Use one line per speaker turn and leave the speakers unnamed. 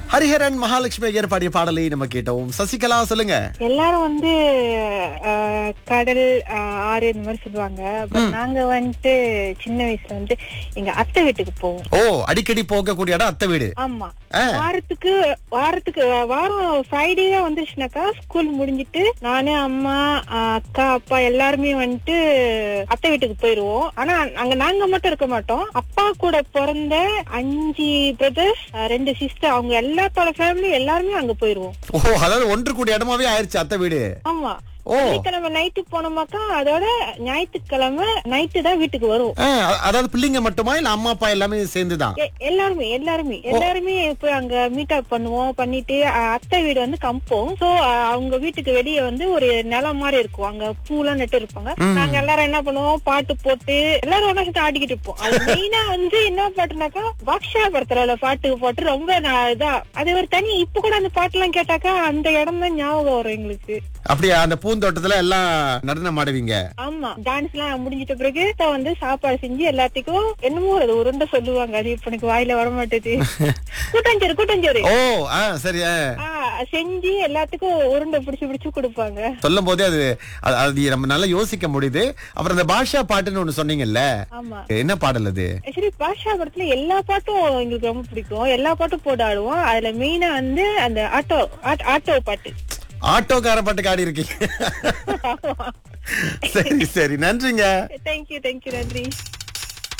ஹரிஹரன் மகாலட்சுமி ஐயர் பாடிய பாடலை நம்ம கேட்டோம் சசிகலா சொல்லுங்க
எல்லாரும் வந்து அஹ், கடல் அஹ், ஆறு இந்த மாதிரி சொல்லுவாங்க பட் நாங்க வந்துட்டு சின்ன வயசுல வந்து எங்க அத்தை வீட்டுக்கு போவோம்
ஓ அடிக்கடி போகக்கூடிய இடம் அத்தை வீடு
ஆமா
ஆ.
வாரத்துக்கு வாரத்துக்கு வாரம் ஃப்ரைடே தான் வந்துருச்சுனாக்கா ஸ்கூல் முடிஞ்சிட்டு நானு அம்மா அஹ், அக்கா அப்பா எல்லாருமே வந்துட்டு அத்தை வீட்டுக்கு போயிருவோம் ஆனா அங்க நாங்க மட்டும் இருக்க மாட்டோம் அப்பா கூட பிறந்த அஞ்சு பிரதர்ஸ் ரெண்டு சிஸ்டர் அவங்க எல்லாத்தோட ஃபேமிலி எல்லாருமே அங்க போயிருவோம்
ஓ அதாவது ஒன்று கூடிய இடமாவே ஆயிருச்சு அத்தை வீடு
ஆமா
ஓ
வெள்ளிக்கிழமை நைட்டு போனோமாக்கா அதோட ஞாயிற்றுக்கிழமை நைட்டு தான் வீட்டுக்கு வரும்
ஆ, அ- அதாவது பிள்ளைங்க மட்டுமா இல்ல அம்மா அப்பா எல்லாமே சேர்ந்துதான்
எ- எல்லாருமே எல்லாருமே எல்லாருமே போய் அங்க மீட் அப் பண்ணுவோம் பண்ணிட்டு அஹ், அத்தை வீடு வந்து கம்போம் சோ அவங்க வீட்டுக்கு வெளியே வந்து ஒரு நிலம் மாதிரி இருக்கும் அங்க பூலாம் நட்டு இருப்பாங்க நாங்க எல்லாரும் என்ன பண்ணுவோம் பாட்டு போட்டு எல்லாரும் ஒண்ணா சேர்ந்து ஆடிக்கிட்டு இருப்போம் அது மெயினா வந்து என்ன பாட்டுனாக்கா பாக்ஷா படத்துல பாட்டு போட்டு ரொம்ப நான் இதா அது ஒரு தனி இப்ப கூட அந்த பாட்டு எல்லாம் கேட்டாக்கா அந்த இடம் தான் ஞாபகம் வரும் எங்களுக்கு
அப்படியா அந்த பூந்தோட்டத்துல எல்லாம் நடனம் ஆடுவீங்க
ஆமா டான்ஸ் எல்லாம் முடிஞ்சிட்ட பிறகு அத்தை வந்து சாப்பாடு செஞ்சு எல்லாத்துக்கும் என்னமோ ஒரு உருண்டை சொல்லுவாங்க அது இப்ப எனக்கு வாயில வர மாட்டேது கூட்டஞ்சோறு கூட்டஞ்சோறு
ஓ ஆ சரி ஆ.
ஆ, செஞ்சு எல்லாத்துக்கும் உருண்டை பிடிச்சு பிடிச்சு கொடுப்பாங்க
சொல்லும் போதே அது அது- அது நம்ம நல்லா யோசிக்க முடியுது அப்புறம் அந்த பாஷா பாட்டுன்னு ஒண்ணு சொன்னீங்கல்ல
ஆமா
என்ன பாடல் அது
ஆக்சுவலி பாஷா படத்துல எல்லா பாட்டும் எங்களுக்கு ரொம்ப பிடிக்கும் எல்லா பாட்டும் போட்டு ஆடுவோம் அதுல மெயினா வந்து அந்த ஆட்டோ ஆட்- ஆட்டோ பாட்டு
ஆட்டோக்கார பாட்டுக்கு ஆடி இருக்கீங்க சரி சரி நன்றிங்க
தேங்க்யூ தேங்க்யூ நன்றி